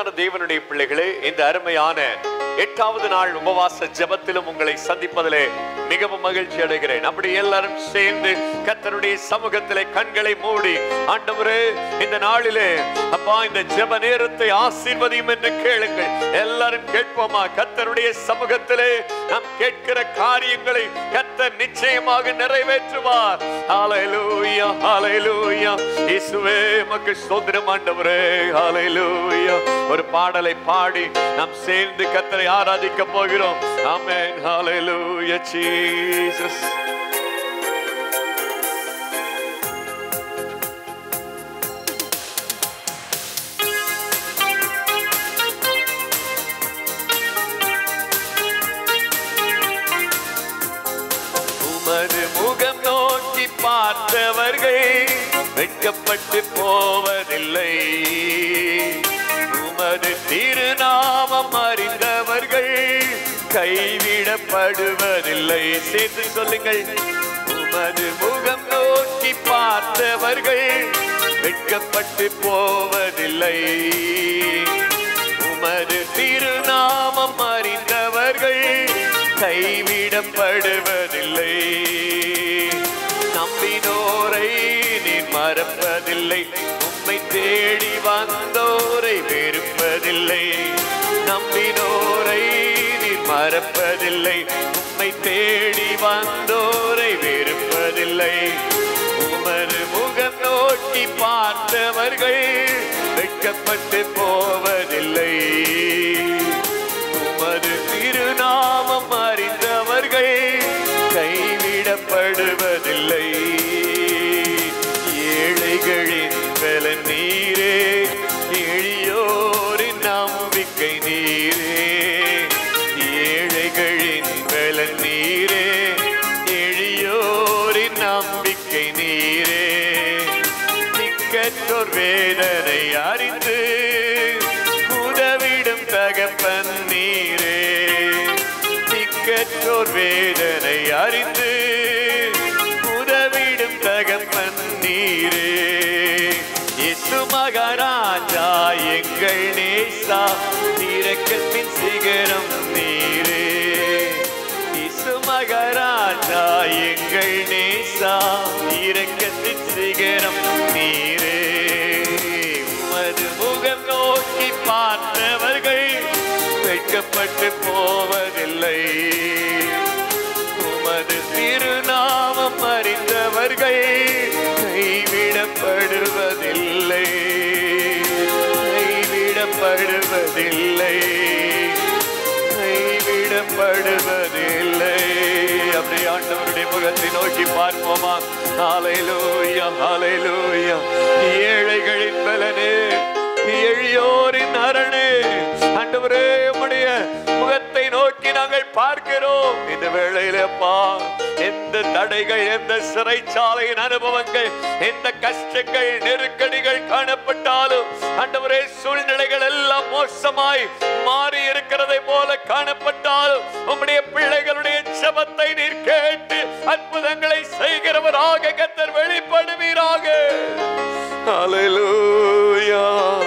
அருமையான தேவனுடைய பிள்ளைகளே இந்த அருமையான எட்டாவது நாள் உபவாச ஜெபத்திலும் உங்களை சந்திப்பதிலே மிகவும் மகிழ்ச்சி அடைகிறேன் அப்படி எல்லாரும் சேர்ந்து கர்த்தருடைய சமூகத்திலே கண்களை மூடி ஆண்டவரே இந்த நாளிலே அப்பா இந்த ஜெப நேரத்தை ஆசீர்வதியும் என்று கேளுங்கள் எல்லாரும் கேட்போமா கர்த்தருடைய சமூகத்திலே நாம் கேட்கிற காரியங்களை கர்த்தர் நிச்சயமாக நிறைவேற்றுவார் ஹalleluya ஹalleluya இயேசுவே உமக்கு ஸ்தோத்திரம் ஆண்டவரே ஹalleluya ஒரு பாடலை பாடி நாம் சேர்ந்து கர்த்தரை ஆராதிக்க போகிறோம் ஆமென் ஹalleluya ஜீசஸ் உமது முகம் நோக்கி பார்த்தவர்கள் வெட்கப்பட்டு போவதில்லை உமது திருநாமம் அறிந்தவர்கள் கைவிடப்படுவதில்லை சேர்த்து சொல்லுங்கள் உமது முகம் நோக்கி பார்த்தவர்கள் வெட்கப்பட்டு போவதில்லை உமது திருநாமம் அறிந்தவர்கள் கைவிடப்படுவதில்லை நம்பினோரை நீ மறப்பதில்லை உம்மை தேடி வந்தோரை வெறுப்பதில்லை நம்பினோரை நீ மறப்பதில்லை உம்மை தேடி வந்தோரை வெறுப்பதில்லை உமது முகம் நோக்கி பார்த்தவர்கள் வெட்கப்பட்டு போவதில்லை உமது திருநாமம் அறிந்தவர்கள் கைவிடப்படுவதில்லை ஏழைகளின் பல நீரே எளியோரின் நம்பிக்கை நீரே ஏழைகளின் பல நீரே எளியோரின் நம்பிக்கை நீரே திக்கற்றோர் வேதனை அறிந்து உதவிடும் தகப்பன் நீரே திக்கற்றோர் வேதனை அறிந்து உதவிடும் தகப்பன் நீரே இயேசு மகாராஜா எங்கள் நேசா இரக்கத்தின் சிகரம் நீரே இயேசு மகாராஜா எங்கள் நேசா இரக்கத்தின் சிகரம் நீரே உமது முகம் நோக்கி பார்த்தவர்கள் வெட்கப்பட்டு போவதில்லை உமது திருநாமம் அறிந்தவர்கள் கைவிடப்படுவதில்லை கைவிடப்படுவதில்லை கைவிடப்படுவதில்லை அப்படி ஆண்டவருடைய முகத்தை நோக்கி பார்ப்போமா ஹalleluya ஹalleluya ஏழைகளின் பலனே எளியோரின் அரணே ஆண்டவரே உம்முடைய முகத்தை நோக்கி நாங்கள் பார்க்கிறோம் இந்த வேளையிலப்பா எந்த தடைகள் எந்த சிறைச்சாலையின் அனுபவங்கள் எந்த கஷ்டங்கள் நெருக்கடிகள் காணப்பட்டாலும் ஆண்டவரே சூழ்நிலைகள் எல்லாம் மோசமாய் மாறி இருக்கிறதை போல காணப்பட்டாலும் உம்முடைய பிள்ளைகளுடைய ஜெபத்தை நீர் கேட்டு அற்புதங்களை செய்கிறவராக கத்தர் வெளிப்படுவீராக ஹalleluya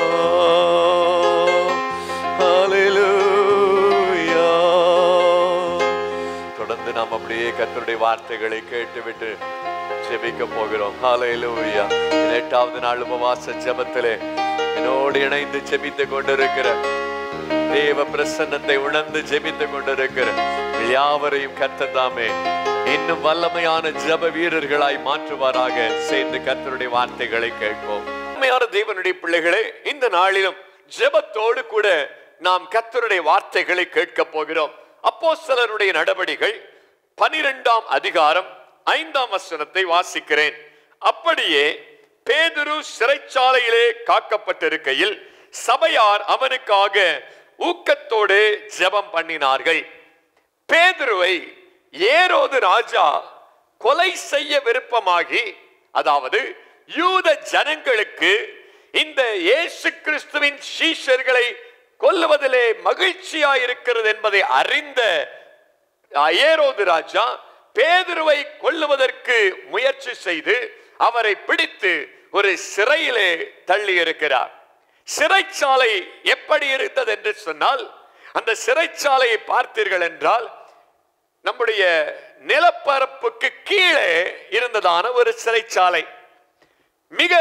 ஹalleluya தொடர்ந்து நாம் அப்படியே கர்த்தருடைய வார்த்தைகளை கேட்டுவிட்டு ஜெபிக்க போகிறோம் ஹalleluya எட்டாவது நாள் உபவாச ஜெபத்திலே என்னோடு இணைந்து ஜெபித்துக் கொண்டிருக்கிற தேவ பிரசன்னத்தை உணர்ந்து ஜெபித்துக் கொண்டிருக்கிற யாவரையும் கத்ததாமே இன்னும் வல்லமையான ஜெப வீரர்களாய் மாற்றுவாராக சேர்ந்து கர்த்தருடைய வார்த்தைகளை கேட்போம் உண்மையான தேவனுடைய பிள்ளைகளே இந்த நாளிலும் ஜெபத்தோடு கூட நாம் கர்த்தருடைய வார்த்தைகளை கேட்க போகிறோம் அப்போஸ்தலருடைய நடவடிகள் பனிரெண்டாம் அதிகாரம் ஐந்தாம் வசனத்தை வாசிக்கிறேன் அப்படியே பேதுரு சிறைச்சாலையிலே காக்கப்பட்டிருக்கையில் சபையார் அவனுக்காக ஊக்கத்தோடு ஜெபம் பண்ணினார்கள் பேதுருவை ஏரோது ராஜா கொலை செய்ய விருப்பமாகி அதாவது யூத ஜனங்களுக்கு இந்த இயேசு கிறிஸ்துவின் சீஷர்களை கொல்லுவதிலே மகிழ்ச்சியா இருக்கிறது என்பதை அறிந்த ஏரோது ராஜா பேதுருவை கொல்லுவதற்கு முயற்சி செய்து அவரை பிடித்து ஒரு சிறையிலே தள்ளி இருக்கிறார் சிறைச்சாலை எப்படி இருந்தது என்று சொன்னால் அந்த சிறைச்சாலையை பார்த்தீர்கள் என்றால் நம்முடைய நிலப்பரப்புக்கு கீழே இருந்ததான ஒரு சிறைச்சாலை மிக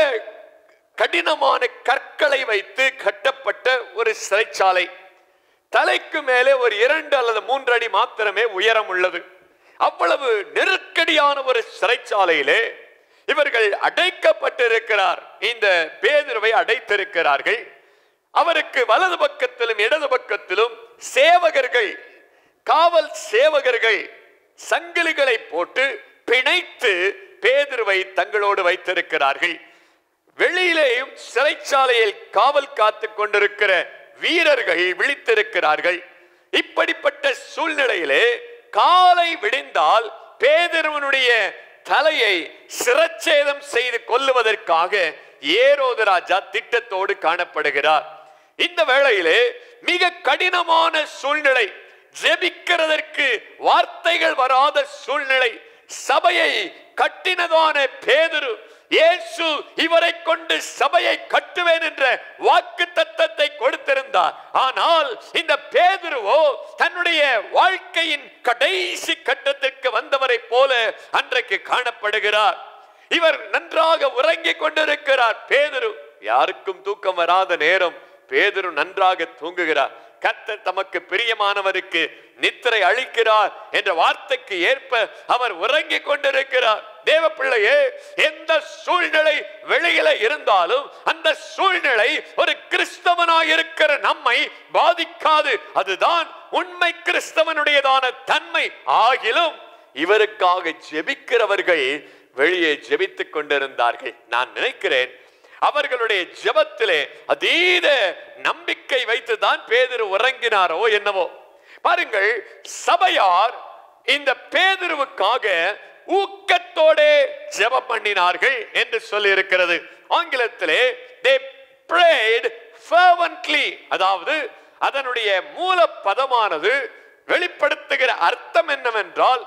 கடினமான கற்களை வைத்து கட்டப்பட்ட ஒரு சிறைச்சாலை தலைக்கு மேலே ஒரு இரண்டு அல்லது மூன்று அடி மாத்திரமே உயரம் உள்ளது அவ்வளவு நெருக்கடியான ஒரு சிறைச்சாலையிலே இவர்கள் அடைக்கப்பட்டிருக்கிறார் இந்த பேதுருவை அடைத்திருக்கிறார்கள் அவருக்கு வலது பக்கத்திலும் இடது பக்கத்திலும் சேவகர்கள் காவல் சேவகர்கள் சங்கிலிகளை போட்டு பிணைத்து பேதுருவை தங்களோடு வைத்திருக்கிறார்கள் வெளியிலேயும் சிறைச்சாலையில் காவல் காத்து கொண்டிருக்கிற வீரர்கள் விழித்திருக்கிறார்கள் இப்படிப்பட்ட சூழ்நிலையிலே காலை விடிந்தால் பேதருவனுடைய தலையை சிரச்சேதம் செய்து கொல்லுவதற்காக ஏரோது ராஜா திட்டத்தோடு காணப்படுகிறார் இந்த வேளையிலே மிக கடினமான சூழ்நிலை ஜெபிக்கிறதற்கு வார்த்தைகள் வராத சூழ்நிலை சபையை கட்டினதான பேதுரு இயேசு இவரை கொண்டு சபையை கட்டுவேன் என்ற வாக்கு தத்தத்தை கொடுத்திருந்தார் ஆனால் இந்த பேதுருவோ தன்னுடைய வாழ்க்கையின் கடைசி கட்டத்திற்கு வந்தவரை போல அன்றைக்கு காணப்படுகிறார் இவர் நன்றாக உறங்கிக் கொண்டிருக்கிறார் பேதுரு யாருக்கும் தூக்கம் வராத நேரம் பேதுரு நன்றாக தூங்குகிறார் கர்த்தர் தமக்கு பிரியமானவருக்கு நித்திரை அளிக்கிறார் என்ற வார்த்தைக்கு ஏற்ப அவர் உறங்கிக் கொண்டிருக்கிறார் தேவ பிள்ளையே எந்த சூழ்நிலை வெளியில இருந்தாலும் அந்த சூழ்நிலை ஒரு கிறிஸ்தவனாய் இருக்கிற நம்மை பாதிக்காது அதுதான் உண்மை கிறிஸ்தவனுடையதான தன்மை ஆகிலும் இவருக்காக ஜெபிக்கிறவர்கள் வெளியே ஜெபித்துக் கொண்டிருந்தார்கள் நான் நினைக்கிறேன் அவர்களுடைய ஜெபத்திலே அதீத நம்பிக்கை வைத்துதான் பேதுரு உறங்கினாரோ என்னவோ பாருங்கள் சபையார் இந்த பேதுருவுக்காக ஊக்கத்தோடே ஜெபம் பண்ணினார்கள் என்று சொல்லி இருக்கிறது ஆங்கிலத்திலே they prayed fervently அதாவது அதனுடைய மூல பதமானது வெளிப்படுத்துகிற அர்த்தம் என்னவென்றால்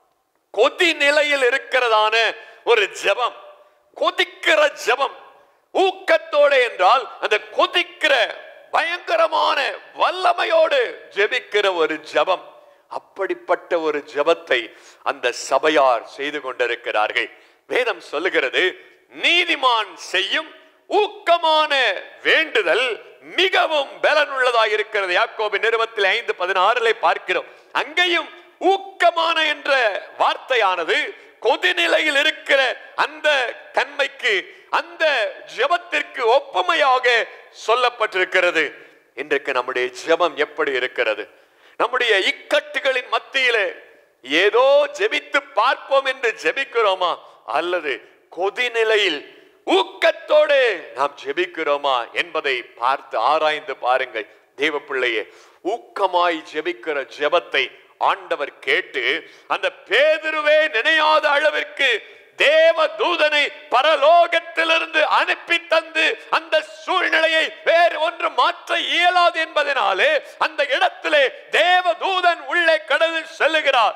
கொதி நிலையில் இருக்கிறதான ஒரு ஜெபம் கொதிக்கிற ஜெபம் ஊக்கத்தோடு என்றால் அந்த கொதிக்கிற பயங்கரமான வல்லமையோடு ஜெபிக்கிற ஒரு ஜெபம் அப்படிப்பட்ட ஒரு ஜெபத்தை அந்த சபையார் செய்து கொண்டிருக்கிறார்கள் வேதம் சொல்லுகிறது நீதிமான் செய்யும் ஊக்கமான வேண்டுதல் மிகவும் பலனுள்ளதாக இருக்கிறது யாக்கோபு நிறுவத்தில் ஐந்து பதினாறுல பார்க்கிறோம் அங்கேயும் ஊக்கமான என்ற வார்த்தையானது கொதிநிலையில் இருக்கிற அந்த தன்மைக்கு அந்த ஜெபத்திற்கு ஒப்புமையாக சொல்லப்பட்டிருக்கிறது இன்றைக்கு நம்முடைய ஜெபம் எப்படி இருக்கிறது நம்முடைய இக்கட்டுகளின் மத்தியிலே ஏதோ ஜெபித்து பார்ப்போம் என்று ஜெபிக்கிறோமா அல்லது கொதிநிலையில் ஊக்கத்தோடு நாம் ஜெபிக்கிறோமா என்பதை பார்த்து ஆராய்ந்து பாருங்கள் தேவ பிள்ளையே ஊக்கமாய் ஜெபிக்கிற ஜெபத்தை ஆண்டவர் கேட்டு அந்த பேதுருவே நினையாத அளவிற்கு தேவ தூதனை பரலோகத்திலிருந்து அனுப்பி தந்து அந்த சூழ்நிலையை வேறு ஒன்று மாற்ற இயலாது என்பதனாலே அந்த இடத்திலே தேவ தூதன் உள்ளே கடந்து செல்லுகிறார்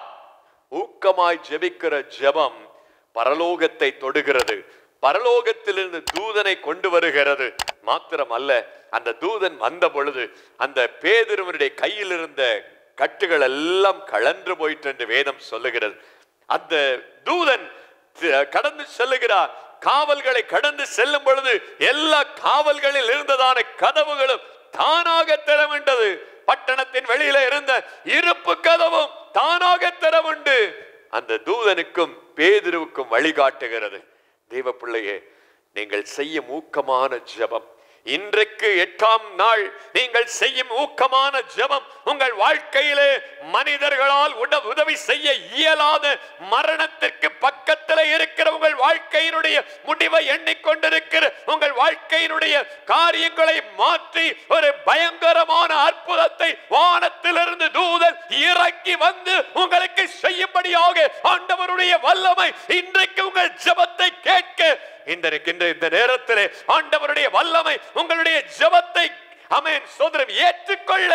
ஊக்கமாய் ஜெபிக்கிற ஜெபம் பரலோகத்தை தொடுகிறது பரலோகத்திலிருந்து தூதனை கொண்டு வருகிறது மாத்திரம் அல்ல அந்த தூதன் வந்த பொழுது அந்த பேதிருவனுடைய கையில் இருந்த கட்டுகள் எல்லாம் கழன்று போயிற்று என்று வேதம் சொல்லுகிறது அந்த தூதன் த- கடந்து செல்லுகிறார் காவல்களை கடந்து செல்லும் பொழுது எல்லா காவல்களில் இருந்ததான கதவுகளும் தானாக திறவிட்டது பட்டணத்தின் வெளியில இருந்த இருப்பு கதவும் தானாக திறவுண்டு அந்த தூதனுக்கும் பேதிருவுக்கும் வழிகாட்டுகிறது தெய்வ பிள்ளையே நீங்கள் செய்யும் ஊக்கமான ஜெபம் இன்றைக்கு எட்டாம் நாள் நீங்கள் செய்யும் ஊக்கமான ஜெபம் உங்கள் வாழ்க்கையிலே மனிதர்களால் உட உதவி செய்ய இயலாத மரணத்திற்கு பக்கத்தில் இருக்கிற உங்கள் வாழ்க்கையினுடைய முடிவை எண்ணிக்கொண்டிருக்கிற உங்கள் வாழ்க்கையினுடைய காரியங்களை மாற்றி ஒரு பயங்கரமான அற்புதத்தை வானத்திலிருந்து தூதன் இறங்கி வந்து உங்களுக்கு செய்யும்படியாக ஆண்டவருடைய வல்லமை இன்றைக்கு உங்கள் ஜெபத்தை கேட்க இந்த இந்த இந்த நேரத்திலே ஆண்டவருடைய வல்லமை உங்களுடைய ஜெபத்தை அமேன் சோதரம் ஏற்றுக்கொள்ள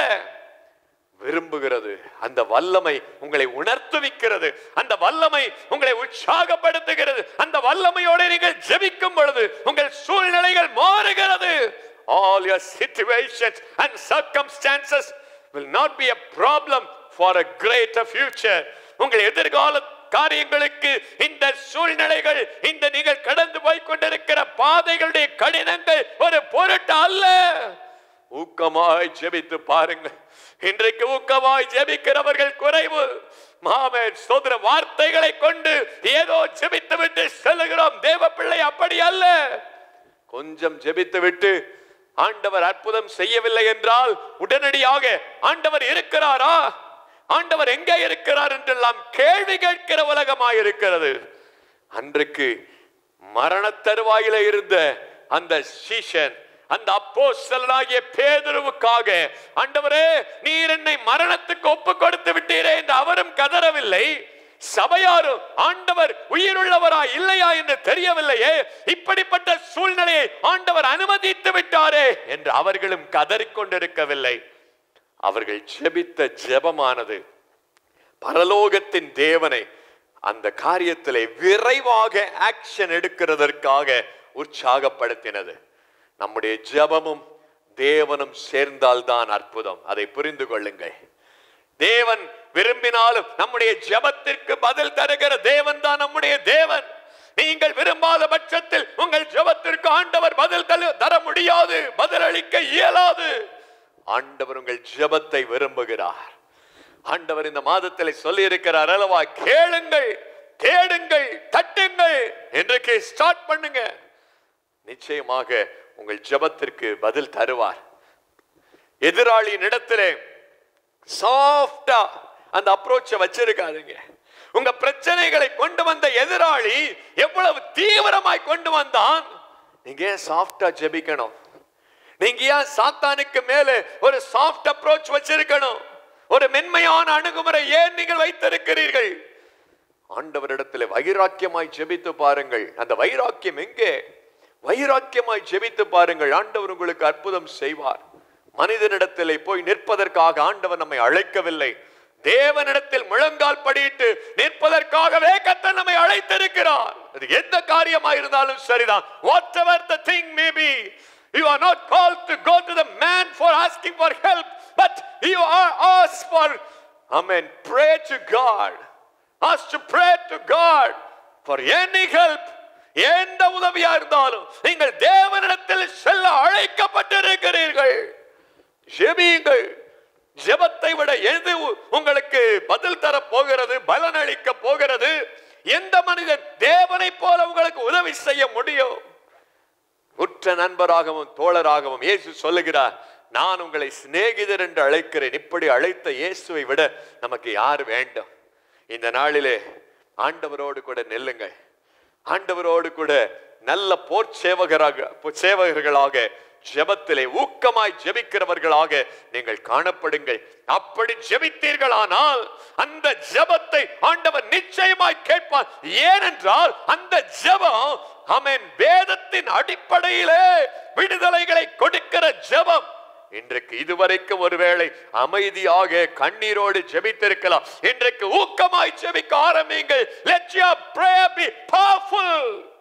விரும்புகிறது அந்த வல்லமை உங்களை உணர்த்துவிக்கிறது அந்த வல்லமை உங்களை உற்சாகப்படுத்துகிறது அந்த வல்லமையோடு நீங்கள் ஜெபிக்கும் பொழுது உங்கள் சூழ்நிலைகள் மாறுகிறது all your situations and circumstances will not be a problem for a greater future உங்கள் எதிர்கால காரியங்களுக்கு இந்த சூழ்நிலைகள் இந்த நீங்கள் கடந்து போய் கொண்டிருக்கிற பாதைகளுடைய கடினங்கள் ஒரு பொருட்டு அல்ல ஊக்கமாய் ஜெபித்து பாருங்கள் இன்றைக்கு ஊக்கமாய் ஜெபிக்கிறவர்கள் குறைவு மாமன் சோதர வார்த்தைகளை கொண்டு ஏதோ ஜெபித்து விட்டு செல்லுகிறோம் தேவ பிள்ளை அப்படி அல்ல கொஞ்சம் ஜெபித்து விட்டு ஆண்டவர் அற்புதம் செய்யவில்லை என்றால் உடனடியாக ஆண்டவர் இருக்கிறாரா ஆண்டவர் எங்கே இருக்கிறார் என்றெல்லாம் கேள்வி கேட்கிற உலகமாய் இருக்கிறது அன்றைக்கு மரண தருவாயில இருந்த அந்த சீஷன் அந்த அப்போஸ்தலனாகிய பேதுருவுக்காக ஆண்டவரே நீர் என்னை மரணத்துக்கு ஒப்பு கொடுத்து விட்டீரே என்று அவரும் கதறவில்லை சபையாரும் ஆண்டவர் உயிருள்ளவரா இல்லையா என்று தெரியவில்லையே இப்படிப்பட்ட சூழ்நிலையை ஆண்டவர் அனுமதித்து விட்டாரே என்று அவர்களும் கதறிக்கொண்டிருக்கவில்லை அவர்கள் ஜெபித்த ஜெபமானது பரலோகத்தின் தேவனை அந்த காரியத்திலே விரைவாக ஆக்ஷன் எடுக்கிறதற்காக உற்சாகப்படுத்தினது நம்முடைய ஜெபமும் தேவனும் சேர்ந்தால்தான் அற்புதம் அதை புரிந்து கொள்ளுங்கள் தேவன் விரும்பினாலும் நம்முடைய ஜெபத்திற்கு பதில் தருகிற தேவன் தான் நம்முடைய தேவன் நீங்கள் விரும்பாத பட்சத்தில் உங்கள் ஜெபத்திற்கு ஆண்டவர் பதில் தரு- தர முடியாது பதிலளிக்க இயலாது ஆண்டவர் உங்கள் ஜெபத்தை விரும்புகிறார் ஆண்டவர் இந்த மாதத்தில் சொல்லி இருக்கிறார் அல்லவா கேளுங்கள் தேடுங்கள் தட்டுங்கள் இன்றைக்கு ஸ்டார்ட் பண்ணுங்க நிச்சயமாக உங்கள் ஜெபத்திற்கு பதில் தருவார் எதிராளியின் இடத்திலே சாஃப்டா அந்த அப்ரோச்ச வச்சிருக்காதுங்க உங்க பிரச்சனைகளை கொண்டு வந்த எதிராளி எவ்வளவு தீவிரமாய் கொண்டு வந்தான் நீங்க ஏன் சாஃப்டா ஜெபிக்கணும் நீங்க ஏன் சாத்தானுக்கு மேலே ஒரு சாஃப்ட் அப்ரோச் வச்சிருக்கணும் ஒரு மென்மையான அணுகுமுறை ஏன் நீங்கள் வைத்திருக்கிறீர்கள் ஆண்டவரிடத்தில் வைராக்கியமாய் ஜெபித்து பாருங்கள் அந்த வைராக்கியம் எங்கே வைராக்கியமாய் ஜெபித்து பாருங்கள் ஆண்டவர் உங்களுக்கு அற்புதம் செய்வார் மனிதனிடத்திலே போய் நிற்பதற்காக ஆண்டவர் நம்மை அழைக்கவில்லை தேவனிடத்தில் முழங்கால் படியிட்டு நிற்பதற்காகவே கத்த நம்மை அழைத்திருக்கிறார் அது எந்த காரியமா இருந்தாலும் சரிதான் whatever the thing may be you are not called to go to the man for asking for help but you are ask for amen pray to God ask to pray to God for any help எந்த உதவியா இருந்தாலும் நீங்கள் தேவனிடத்தில் செல்ல அழைக்கப்பட்டிருக்கிறீர்கள் ஜெபியுங்கள் ஜெபத்தை விட எது உங்களுக்கு பதில் தர போகிறது பலனளிக்க போகிறது எந்த மனிதன் தேவனை போல உங்களுக்கு உதவி செய்ய முடியும் உற்ற நண்பராகவும் தோழராகவும் இயேசு சொல்லுகிறார் நான் உங்களை சிநேகிதர் என்று அழைக்கிறேன் இப்படி அழைத்த இயேசுவை விட நமக்கு யார் வேண்டும் இந்த நாளிலே ஆண்டவரோடு கூட நெல்லுங்கள் ஆண்டவரோடு கூட நல்ல போர் சேவகராக சேவகர்களாக ஜெபத்திலே ஊக்கமாய் ஜெபிக்கிறவர்களாக நீங்கள் காணப்படுங்கள் அப்படி ஜெபித்தீர்களானால் அந்த ஜெபத்தை ஆண்டவர் நிச்சயமாய் கேட்பார் ஏனென்றால் அந்த ஜெபம் ஆமென் வேதத்தின் அடிப்படையிலே விடுதலைகளை கொடுக்கிற ஜெபம் இன்றைக்கு இதுவரைக்கும் ஒருவேளை அமைதியாக கண்ணீரோடு ஜெபித்திருக்கலாம் இன்றைக்கு ஊக்கமாய் ஜெபிக்க ஆரம்பிங்கள் let your prayer be powerful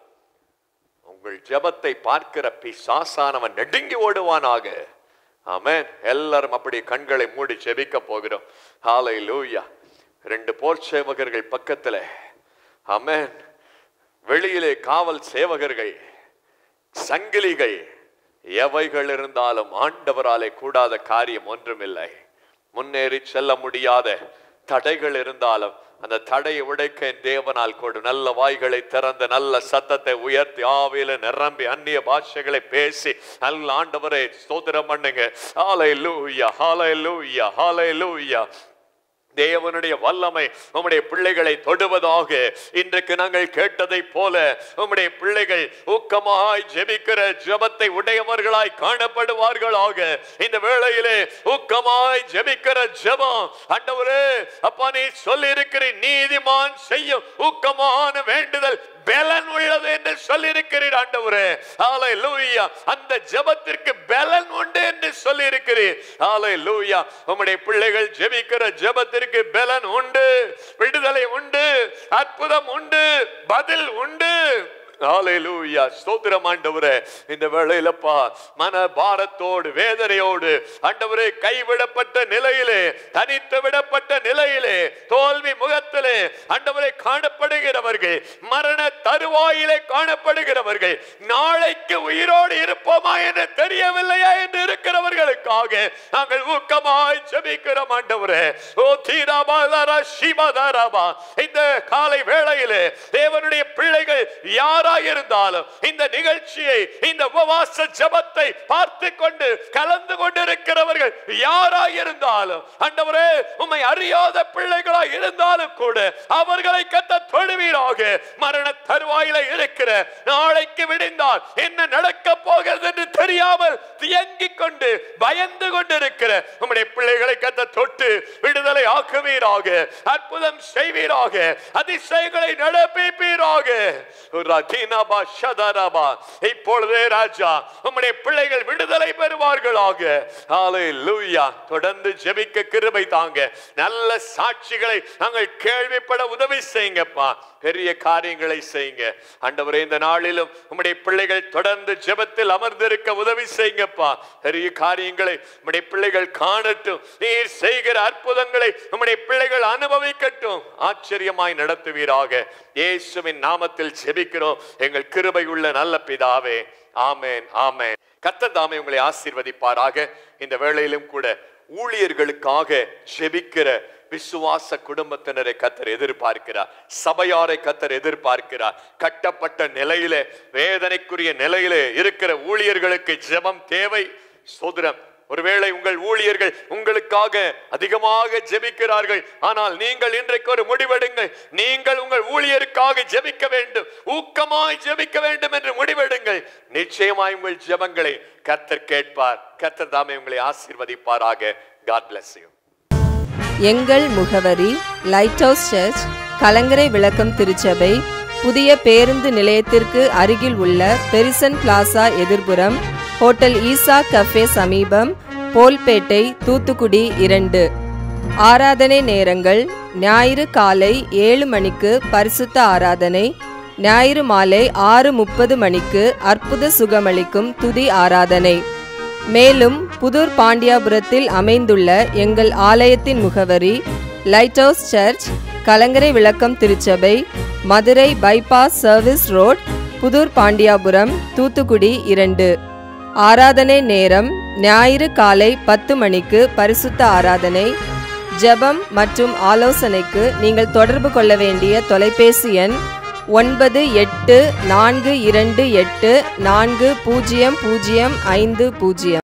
உங்கள் ஜெபத்தை பார்க்கிற பிசாசானவன் நெடுங்கி ஓடுவானாக ஆமென் எல்லாரும் அப்படி கண்களை மூடி ஜெபிக்க போகிறோம் ஹாலை லூயா ரெண்டு போர் சேவகர்கள் பக்கத்துல ஆமென் வெளியிலே காவல் சேவகர்கள் சங்கிலிகள் எவைகள் இருந்தாலும் ஆண்டவராலே கூடாத காரியம் ஒன்றுமில்லை முன்னேறி செல்ல முடியாத தடைகள் இருந்தாலும் அந்த தடையை உடைக்க என் தேவனால் கொடு நல்ல வாய்களை திறந்து நல்ல சத்தத்தை உயர்த்தி ஆவியில நிரம்பி அந்நிய பாஷைகளை பேசி நல்ல ஆண்டவரை ஸ்தோத்திரம் பண்ணுங்க ஹாலை லூயா ஹாலை லூயா ஹாலை லூயா தேவனுடைய வல்லமை உம்முடைய பிள்ளைகளை தொடுவதாக இன்றைக்கு நாங்கள் கேட்டதை போல உம்முடைய பிள்ளைகள் ஊக்கமாய் ஜெபிக்கிற ஜெபத்தை உடையவர்களாய் காணப்படுவார்களாக இந்த வேளையிலே ஊக்கமாய் ஜெபிக்கிற ஜெபம் ஆண்டவரே அப்பா நீ சொல்லி இருக்கிறீர் நீதிமான் செய்யும் ஊக்கமான வேண்டுதல் பலன் உள்ளது என்று சொல்லி இருக்கிறீர் ஆண்டவரே ஆலை லூயா அந்த ஜெபத்திற்கு பலன் உண்டு என்று சொல்லி இருக்கிறீர் ஆலை லூயா உம்முடைய பிள்ளைகள் ஜெபிக்கிற ஜெபத்திற்கு பலன் உண்டு விடுதலை உண்டு அற்புதம் உண்டு பதில் உண்டு ஹalleluya ஸ்தோத்திரம் ஆண்டவரே இந்த வேளையிலப்பா மன பாரத்தோடு வேதனையோடு ஆண்டவரே கைவிடப்பட்ட நிலையிலே தனித்து விடப்பட்ட நிலையிலே தோல்வி முகத்திலே ஆண்டவரை காணப்படுகிறவர்கள் மரண தருவாயிலே காணப்படுகிறவர்கள் நாளைக்கு உயிரோடு இருப்போமா என்று தெரியவில்லையா என்று இருக்கிறவர்களுக்காக நாங்கள் ஊக்கமாய் ஜெபிக்கிறோம் ஆண்டவரே ஓ தீராபாதாரா சிவதாராபா இந்த காலை வேளையிலே தேவனுடைய பிள்ளைகள் யாராயிருந்தாலும் இந்த நிகழ்ச்சியை இந்த உபவாச ஜெபத்தை பார்த்து கொண்டு கலந்து கொண்டிருக்கிறவர்கள் யாராயிருந்தாலும் ஆண்டவரே உம்மை அறியாத பிள்ளைகளாய் இருந்தாலும் கூட அவர்களை கத்த தொழுவீராக மரண தருவாயில இருக்கிற நாளைக்கு விடிந்தால் என்ன நடக்க போகிறது என்று தெரியாமல் தியங்கிக் கொண்டு பயந்து கொண்டிருக்கிற உம்முடைய பிள்ளைகளை கத்த தொட்டு விடுதலை ஆக்குவீராக அற்புதம் செய்வீராக அதிசயங்களை நடப்பிப்பீராக ரதீனபா ஷதரபா. இப்பொழுதே ராஜா உம்முடைய பிள்ளைகள் விடுதலை பெறுவார்களாக ஹalleluya தொடர்ந்து ஜெபிக்க கிருபை தாங்க நல்ல சாட்சிகளை நாங்கள் கேள்விப்பட உதவி செய்யுங்கப்பா பெரிய காரியங்களை செய்யுங்க ஆண்டவரே இந்த நாளிலும் உம்முடைய பிள்ளைகள் தொடர்ந்து ஜெபத்தில் அமர்ந்திருக்க உதவி செய்யுங்கப்பா பெரிய காரியங்களை உம்முடைய பிள்ளைகள் காணட்டும் நீர் செய்கிற அற்புதங்களை உம்முடைய பிள்ளைகள் அனுபவிக்கட்டும் ஆச்சரியமாய் நடத்துவீராக இயேசுவின் நாமத்தில் ஜெபிக்கிறோம் எங்கள் கிருபை உள்ள நல்ல பிதாவே ஆமென் ஆமென் கர்த்தர் தாமே உங்களை ஆசீர்வதிப்பாராக இந்த வேளையிலும் கூட ஊழியர்களுக்காக ஜெபிக்கிற விசுவாச குடும்பத்தினரை கத்தர் எதிர்பார்க்கிறார் சபையாரை கத்தர் எதிர்பார்க்கிறார் கட்டப்பட்ட நிலையிலே வேதனைக்குரிய நிலையிலே இருக்கிற ஊழியர்களுக்கு ஜெபம் தேவை சோதரம் ஒருவேளை உங்கள் ஊழியர்கள் உங்களுக்காக அதிகமாக ஜெபிக்கிறார்கள் ஆனால் நீங்கள் இன்றைக்கு ஒரு முடிவெடுங்கள் நீங்கள் உங்கள் ஊழியருக்காக ஜெபிக்க வேண்டும் ஊக்கமாய் ஜெபிக்க வேண்டும் என்று முடிவெடுங்கள் நிச்சயமாய் உங்கள் ஜெபங்களை கர்த்தர் கேட்பார் கர்த்தர் தாமே உங்களை ஆசீர்வதிப்பாராக காட் bless you எங்கள் முகவரி லைட் ஹவுஸ் சர்ச் கலங்கரை விளக்கம் திருச்சபை புதிய பேருந்து நிலையத்திற்கு அருகில் உள்ள பெரிசன் பிளாசா எதிர்புறம் ஹோட்டல் ஈசா கஃபே சமீபம் போல்பேட்டை தூத்துக்குடி இரண்டு ஆராதனை நேரங்கள் ஞாயிறு காலை ஏழு மணிக்கு பரிசுத்த ஆராதனை ஞாயிறு மாலை ஆறு முப்பது மணிக்கு அற்புத சுகமளிக்கும் துதி ஆராதனை மேலும் புதூர் பாண்டியாபுரத்தில் அமைந்துள்ள எங்கள் ஆலயத்தின் முகவரி லைட் ஹவுஸ் சர்ச் கலங்கரை விளக்கம் திருச்சபை Madurai bypass service road Pudur Pandiyapuram Thoothukudi இரண்டு ஆராதனை நேரம் ஞாயிறு காலை பத்து மணிக்கு பரிசுத்த ஆராதனை ஜெபம் மற்றும் ஆலோசனைக்கு நீங்கள் தொடர்பு கொள்ள வேண்டிய தொலைபேசி எண் ஒன்பது எட்டு நான்கு இரண்டு எட்டு நான்கு பூஜ்ஜியம் பூஜ்ஜியம் ஐந்து பூஜ்ஜியம்